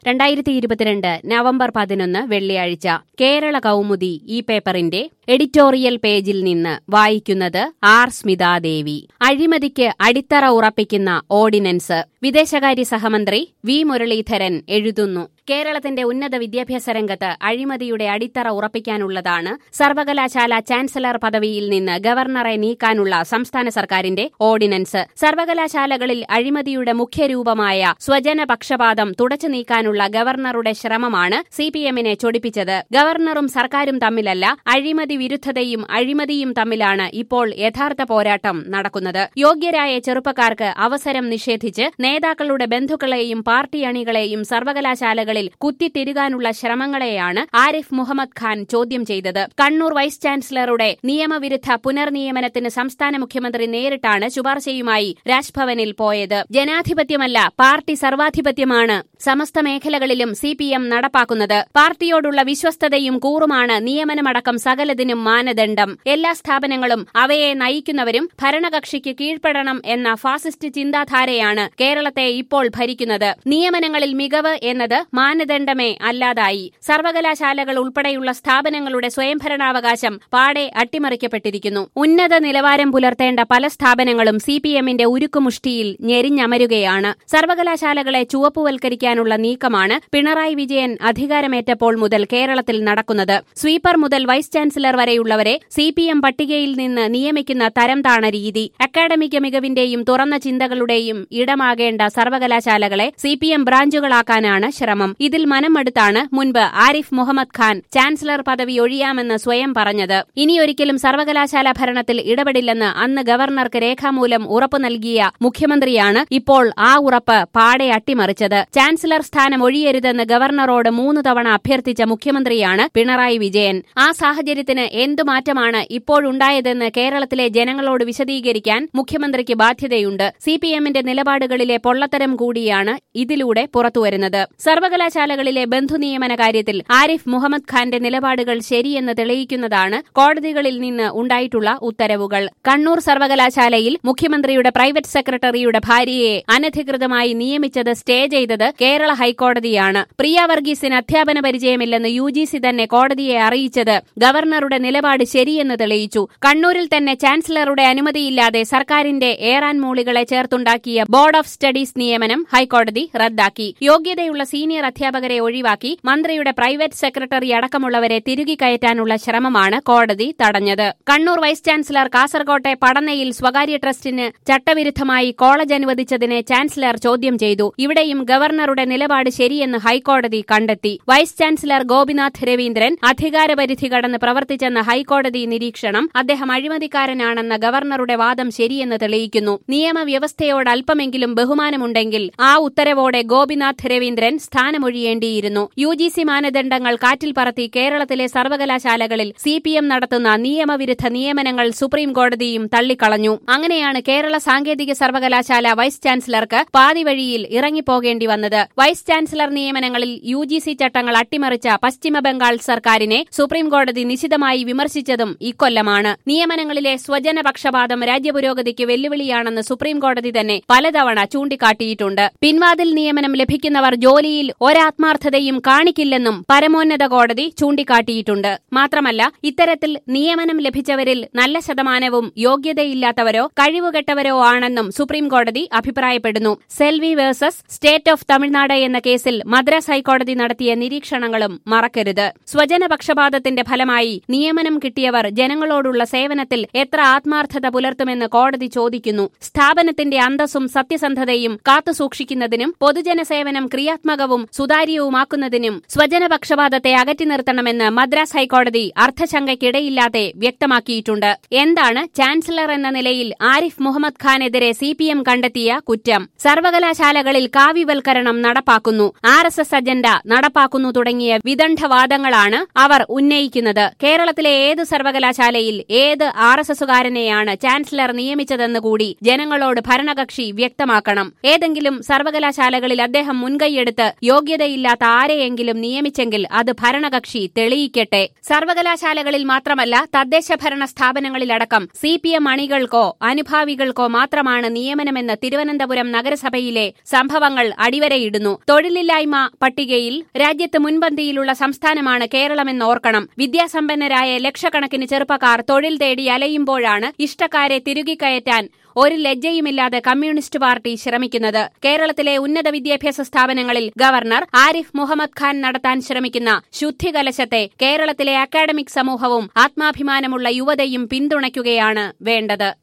രണ്ടായിരത്തി ഇരുപത്തിരണ്ട് നവംബർ പതിനൊന്ന് വെള്ളിയാഴ്ച കേരള കൗമുദി ഈ പേപ്പറിന്റെ എഡിറ്റോറിയൽ പേജിൽ നിന്ന് വായിക്കുന്നത് ആർ സ്മിതാദേവി അഴിമതിക്ക് അടിത്തറ ഉറപ്പിക്കുന്ന ഓർഡിനൻസ് വിദേശകാര്യ സഹമന്ത്രി വി മുരളീധരൻ എഴുതുന്നു കേരളത്തിന്റെ ഉന്നത വിദ്യാഭ്യാസ രംഗത്ത് അഴിമതിയുടെ അടിത്തറ ഉറപ്പിക്കാനുള്ളതാണ് സർവകലാശാല ചാൻസലർ പദവിയിൽ നിന്ന് ഗവർണറെ നീക്കാനുള്ള സംസ്ഥാന സർക്കാരിന്റെ ഓർഡിനൻസ് സർവകലാശാലകളിൽ അഴിമതിയുടെ മുഖ്യരൂപമായ സ്വജന പക്ഷപാതം തുടച്ചു നീക്കാനുള്ള ഗവർണറുടെ ശ്രമമാണ് സിപിഎമ്മിനെ ചൊടിപ്പിച്ചത് ഗവർണറും സർക്കാരും തമ്മിലല്ല അഴിമതി വിരുദ്ധതയും അഴിമതിയും തമ്മിലാണ് ഇപ്പോൾ യഥാർത്ഥ പോരാട്ടം നടക്കുന്നത് യോഗ്യരായ ചെറുപ്പക്കാർക്ക് അവസരം നിഷേധിച്ച് നേതാക്കളുടെ ബന്ധുക്കളെയും പാർട്ടി അണികളെയും സർവകലാശാലകളിൽ കുത്തിത്തിരുകാനുള്ള ശ്രമങ്ങളെയാണ് ആരിഫ് മുഹമ്മദ് ഖാൻ ചോദ്യം ചെയ്തത് കണ്ണൂർ വൈസ് ചാൻസലറുടെ നിയമവിരുദ്ധ പുനർനിയമനത്തിന് സംസ്ഥാന മുഖ്യമന്ത്രി നേരിട്ടാണ് ശുപാർശയുമായി രാജ്ഭവനിൽ പോയത് ജനാധിപത്യമല്ല പാർട്ടി സർവാധിപത്യമാണ് സമസ്ത മേഖലകളിലും സി പി എം നടപ്പാക്കുന്നത് പാർട്ടിയോടുള്ള വിശ്വസ്തതയും കൂറുമാണ് നിയമനമടക്കം സകലതിനും മാനദണ്ഡം എല്ലാ സ്ഥാപനങ്ങളും അവയെ നയിക്കുന്നവരും ഭരണകക്ഷിക്ക് കീഴ്പ്പെടണം എന്ന ഫാസിസ്റ്റ് ചിന്താധാരയാണ് കേരളത്തെ ഇപ്പോൾ ഭരിക്കുന്നത് നിയമനങ്ങളിൽ മികവ് എന്നത് മാനദണ്ഡമേ അല്ലാതായി സർവകലാശാലകൾ ഉൾപ്പെടെയുള്ള സ്ഥാപനങ്ങളുടെ സ്വയംഭരണാവകാശം പാടെ അട്ടിമറിക്കപ്പെട്ടിരിക്കുന്നു ഉന്നത നിലവാരം പുലർത്തേണ്ട പല സ്ഥാപനങ്ങളും സി പി എമ്മിന്റെ ഉരുക്കുമുഷ്ടിയിൽ ഞെരിഞ്ഞമരുകയാണ് സർവകലാശാലകളെ ചുവപ്പുവൽക്കരിക്കാനുള്ള നീക്കമാണ് പിണറായി വിജയൻ അധികാരമേറ്റപ്പോൾ മുതൽ കേരളത്തിൽ നടക്കുന്നത് സ്വീപ്പർ മുതൽ വൈസ് ചാൻസലർ വരെയുള്ളവരെ സി പി എം പട്ടികയിൽ നിന്ന് നിയമിക്കുന്ന തരംതാണ രീതി അക്കാഡമിക മികവിന്റെയും തുറന്ന ചിന്തകളുടെയും ഇടമാകേണ്ട സർവകലാശാലകളെ സി പി എം ബ്രാഞ്ചുകളാക്കാനാണ് ശ്രമം ഇതിൽ മനമെടുത്താണ് മുൻപ് ആരിഫ് മുഹമ്മദ് ഖാൻ ചാൻസലർ പദവി ഒഴിയാമെന്ന് സ്വയം പറഞ്ഞത് ഇനിയൊരിക്കലും സർവകലാശാല ഭരണത്തിൽ ഇടപെടില്ലെന്ന് അന്ന് ഗവർണർക്ക് രേഖാമൂലം ഉറപ്പു നൽകിയ മുഖ്യമന്ത്രിയാണ് ഇപ്പോൾ ആ ഉറപ്പ് പാടെ അട്ടിമറിച്ചത് ചാൻസലർ സ്ഥാനം ഒഴിയരുതെന്ന് ഗവർണറോട് മൂന്ന് തവണ അഭ്യർത്ഥിച്ച മുഖ്യമന്ത്രിയാണ് പിണറായി വിജയൻ ആ സാഹചര്യത്തിന് എന്തു മാറ്റമാണ് ഇപ്പോഴുണ്ടായതെന്ന് കേരളത്തിലെ ജനങ്ങളോട് വിശദീകരിക്കാൻ മുഖ്യമന്ത്രിക്ക് ബാധ്യതയുണ്ട് സി പി എമ്മിന്റെ നിലപാടുകളിലെ പൊള്ളത്തരം കൂടിയാണ് ഇതിലൂടെ പുറത്തുവരുന്നത് സർവകലാശാലകളിലെ ബന്ധുനിയമന കാര്യത്തിൽ ആരിഫ് മുഹമ്മദ് ഖാന്റെ നിലപാടുകൾ ശരിയെന്ന് തെളിയിക്കുന്നതാണ് കോടതികളിൽ നിന്ന് ഉണ്ടായിട്ടുള്ള ഉത്തരവുകൾ കണ്ണൂർ സർവകലാശാലയിൽ മുഖ്യമന്ത്രിയുടെ പ്രൈവറ്റ് സെക്രട്ടറിയുടെ ഭാര്യയെ അനധികൃതമായി നിയമിച്ചത് സ്റ്റേ ചെയ്തത് കേരള ഹൈക്കോടതിയാണ് പ്രിയ വർഗീസിന് അധ്യാപന പരിചയമില്ലെന്ന് യു ജി സി തന്നെ കോടതിയെ അറിയിച്ചത് ഗവർണറുടെ നിലപാട് ശരിയെന്ന് തെളിയിച്ചു കണ്ണൂരിൽ തന്നെ ചാൻസലറുടെ അനുമതിയില്ലാതെ സർക്കാരിന്റെ ഏറാൻ മൂളികളെ ചേർത്തുണ്ടാക്കിയ ബോർഡ് ഓഫ് സ്റ്റഡീസ് നിയമനം ഹൈക്കോടതി റദ്ദാക്കി യോഗ്യതയുള്ള സീനിയർ അധ്യാപകരെ ഒഴിവാക്കി മന്ത്രിയുടെ പ്രൈവറ്റ് സെക്രട്ടറി അടക്കമുള്ളവരെ തിരുകി കയറ്റാനുള്ള ശ്രമമാണ് കോടതി തടഞ്ഞത് കണ്ണൂർ വൈസ് ചാൻസലർ കാസർകോട്ടെ പടന്നയിൽ സ്വകാര്യ ട്രസ്റ്റിന് ചട്ടവിരുദ്ധമായി കോളേജ് അനുവദിച്ചതിനെ ചാൻസലർ ചോദ്യം ചെയ്തു ഇവിടെയും ഗവർണറുടെ നിലപാട് ശരിയെന്ന് ഹൈക്കോടതി കണ്ടെത്തി വൈസ് ചാൻസലർ ഗോപിനാഥ് രവീന്ദ്രൻ അധികാരപരിധി കടന്ന് പ്രവർത്തിച്ചെന്ന ഹൈക്കോടതി നിരീക്ഷണം അദ്ദേഹം അഴിമതിക്കാരനാണെന്ന ഗവർണറുടെ വാദം ശരിയെന്ന് തെളിയിക്കുന്നു നിയമവ്യവസ്ഥയോട് അല്പമെങ്കിലും ബഹുമാനമുണ്ടെങ്കിൽ ആ ഉത്തരവോടെ ഗോപിനാഥ് രവീന്ദ്രൻ സ്ഥാനമൊഴിയേണ്ടിയിരുന്നു യു ജി സി മാനദണ്ഡങ്ങൾ കാറ്റിൽ പറത്തി കേരളത്തിലെ സർവകലാശാലകളിൽ സി പി എം നടത്തുന്ന നിയമവിരുദ്ധ നിയമനങ്ങൾ സുപ്രീം കോടതിയും തള്ളിക്കളഞ്ഞു അങ്ങനെയാണ് കേരള സാങ്കേതിക സർവകലാശാല വൈസ് ചാൻസലർക്ക് പാതി വഴിയിൽ ഇറങ്ങിപ്പോകേണ്ടി വന്നത് വൈസ് ചാൻസലർ നിയമനങ്ങളിൽ യു ജി സി ചട്ടങ്ങൾ അട്ടിമറിച്ച പശ്ചിമബംഗാൾ സർക്കാരിനെ സുപ്രീം കോടതി നിശിതമായി വിമർശിച്ചതും ഇക്കൊല്ലമാണ് നിയമനങ്ങളിലെ സ്വജന പക്ഷപാതം രാജ്യപുരോഗതിക്ക് വെല്ലുവിളിയാണെന്ന് സുപ്രീം കോടതി തന്നെ പലതവണ ചൂണ്ടിക്കാട്ടിയിട്ടുണ്ട് പിൻവാതിൽ നിയമനം ലഭിക്കുന്നവർ ജോലിയിൽ ഒരാത്മാർത്ഥതയും കാണിക്കില്ലെന്നും പരമോന്നത കോടതി ചൂണ്ടിക്കാട്ടിയിട്ടുണ്ട് മാത്രമല്ല ഇത്തരത്തിൽ നിയമനം ലഭിച്ചവരിൽ നല്ല ശതമാനവും യോഗ്യതയില്ലാത്തവരോ കഴിവുകെട്ടവരോ ആണെന്നും സുപ്രീം കോടതി അഭിപ്രായപ്പെടുന്നു Selvi versus state of Tamil Nadu എന്ന കേസിൽ മദ്രാസ് ഹൈക്കോടതി നടത്തിയ നിരീക്ഷണങ്ങളും മറക്കരുത് സ്വജനപക്ഷപാതത്തിന്റെ ഫലമായി നിയമനം കിട്ടിയവർ ജനങ്ങളോടുള്ള സേവനത്തിൽ എത്ര ആത്മാർത്ഥത പുലർത്തുമെന്ന് കോടതി ചോദിക്കുന്നു സ്ഥാപനത്തിന്റെ അന്തസ്സും സത്യസന്ധതയും കാത്തുസൂക്ഷിക്കുന്നതിനും പൊതുജന സേവനം ക്രിയാത്മകവും സുതാര്യവുമാക്കുന്നതിനും സ്വജനപക്ഷപാതത്തെ അകറ്റി നിർത്തണമെന്ന് മദ്രാസ് ഹൈക്കോടതി അർത്ഥശങ്കയ്ക്കിടയില്ലാതെ വ്യക്തമാക്കിയിട്ടുണ്ട് എന്താണ് ചാൻസലർ എന്ന നിലയിൽ ആരിഫ് മുഹമ്മദ് ഖാനെതിരെ സി പി എം കണ്ടെത്തിയ കുറ്റം സർവകലാശാലകളിൽ കാവ്യവൽക്കരണം നടപ്പാക്കുന്നു ആർ എസ് എസ് അജണ്ട നടപ്പാക്കുന്നു തുടങ്ങിയ വിദണ്ഡവാദങ്ങളാണ് അവർ ഉന്നയിക്കുന്നത് കേരള കേരളത്തിലെ ഏത് സർവകലാശാലയിൽ ഏത് ആർ എസ് എസുകാരനെയാണ് ചാൻസലർ നിയമിച്ചതെന്ന് കൂടി ജനങ്ങളോട് ഭരണകക്ഷി വ്യക്തമാക്കണം ഏതെങ്കിലും സർവകലാശാലകളിൽ അദ്ദേഹം മുൻകൈയെടുത്ത് യോഗ്യതയില്ലാത്ത ആരെയെങ്കിലും നിയമിച്ചെങ്കിൽ അത് ഭരണകക്ഷി തെളിയിക്കട്ടെ സർവകലാശാലകളിൽ മാത്രമല്ല തദ്ദേശ ഭരണ സ്ഥാപനങ്ങളിലടക്കം സി പി എം അണികൾക്കോ അനുഭാവികൾക്കോ മാത്രമാണ് നിയമനമെന്ന് തിരുവനന്തപുരം നഗരസഭയിലെ സംഭവങ്ങൾ അടിവരയിടുന്നു തൊഴിലില്ലായ്മ പട്ടികയിൽ രാജ്യത്ത് മുൻപന്തിയിലുള്ള സംസ്ഥാനമാണ് കേരളമെന്ന് ഓർക്കണം വിദ്യാസമ്പന്നരായ ലക്ഷക്കണക്കിന് ചെറുപ്പക്കാർ തൊഴിൽ തേടി അലയുമ്പോഴാണ് ഇഷ്ടക്കാരെ തിരുകിക്കയറ്റാൻ ഒരു ലജ്ജയുമില്ലാതെ കമ്മ്യൂണിസ്റ്റ് പാർട്ടി ശ്രമിക്കുന്നത് കേരളത്തിലെ ഉന്നത വിദ്യാഭ്യാസ സ്ഥാപനങ്ങളിൽ ഗവർണർ ആരിഫ് മുഹമ്മദ് ഖാൻ നടത്താൻ ശ്രമിക്കുന്ന ശുദ്ധികലശത്തെ കേരളത്തിലെ അക്കാഡമിക് സമൂഹവും ആത്മാഭിമാനമുള്ള യുവതയും പിന്തുണയ്ക്കുകയാണ് വേണ്ടത്